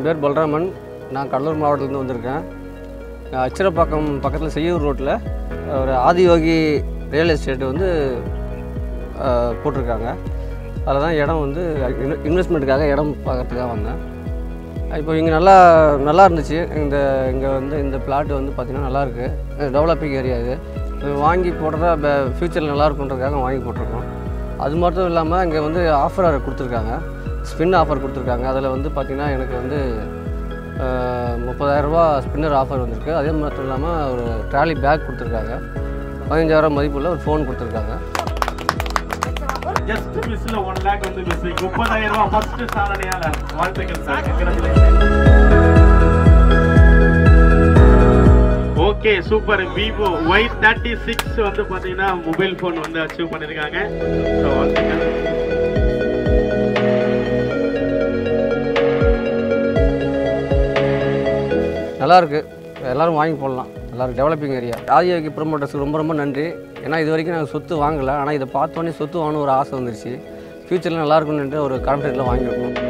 பேர் பலராமன் நான் கடலூர் மாவட்டத்துலேருந்து வந்திருக்கேன் நான் அச்சிரப்பாக்கம் பக்கத்தில் செய்யூர் ரோட்டில் ஒரு ஆதியோகி ரியல் எஸ்டேட் வந்து அஹ், போட்டிருக்காங்க அதில் தான் இடம் வந்து இன்வெ- இன்வெஸ்ட்மெண்ட்டுக்காக இடம் பார்க்கறதுக்காக வந்தேன் இப்போ இங்கே நல்லா நல்லா இருந்துச்சு இந்த இங்கே வந்து இந்த பிளாட் வந்து பார்த்திங்கன்னா நல்லாயிருக்கு டெவலப்பிங் ஏரியா இது இது வாங்கி போடுறதா ஃப்யூச்சரில் நல்லா இருக்குன்றதுக்காக வாங்கி போட்டிருக்கோம் அது மட்டும் இல்லாமல் இங்கே வந்து ஆஃபர் கொடுத்துருக்காங்க ஸ்பின் ஆஃபர் கொடுத்துருக்காங்க அதில் வந்து பார்த்திங்கன்னா எனக்கு வந்து முப்பதாயிரரூபா ஸ்பின்னர் ஆஃபர் வந்திருக்கு அதே மட்டும் இல்லாமல் ஒரு ட்ராலி பேக் கொடுத்துருக்காங்க பதினஞ்சாயிரம் மதிப்புள்ள ஒரு ஃபோன் கொடுத்துருக்காங்க ஜஸ்ட் மிஸ்ல ஒன் லேக் வந்து மிஸ் முப்பதாயிரம் ரூபாய் ஃபர்ஸ்ட் சாதனையாளர் வாழ்த்துக்கள் sir congratulation okay super Vivo Y thirty six வந்து பார்த்தீங்கன்னா மொபைல் ஃபோன் வந்து அச்சீவ் பண்ணியிருக்காங்க ஸோ வாழ்த்துக்கள் நல்லா இருக்கு எல்லாரும் வாங்கி போடலாம் எல்லாரும் டெவலப்பிங் ஏரியா ஆதியோகி ப்ரொமோட்டர்ஸ்க்கு ரொம்ப ரொம்ப நன்றி ஏன்னா இது வரைக்கும் நாங்கள் சொத்து வாங்கலை ஆனால் இதை பார்த்தோன்னே சொத்து வாங்கணும் ஒரு ஆசை வந்துருச்சு ஃப்யூச்சரில் நல்லா இருக்கும்னுட்டு ஒரு கான்ஃபிடென்ட்டில் வாங்கியிருக்கோம்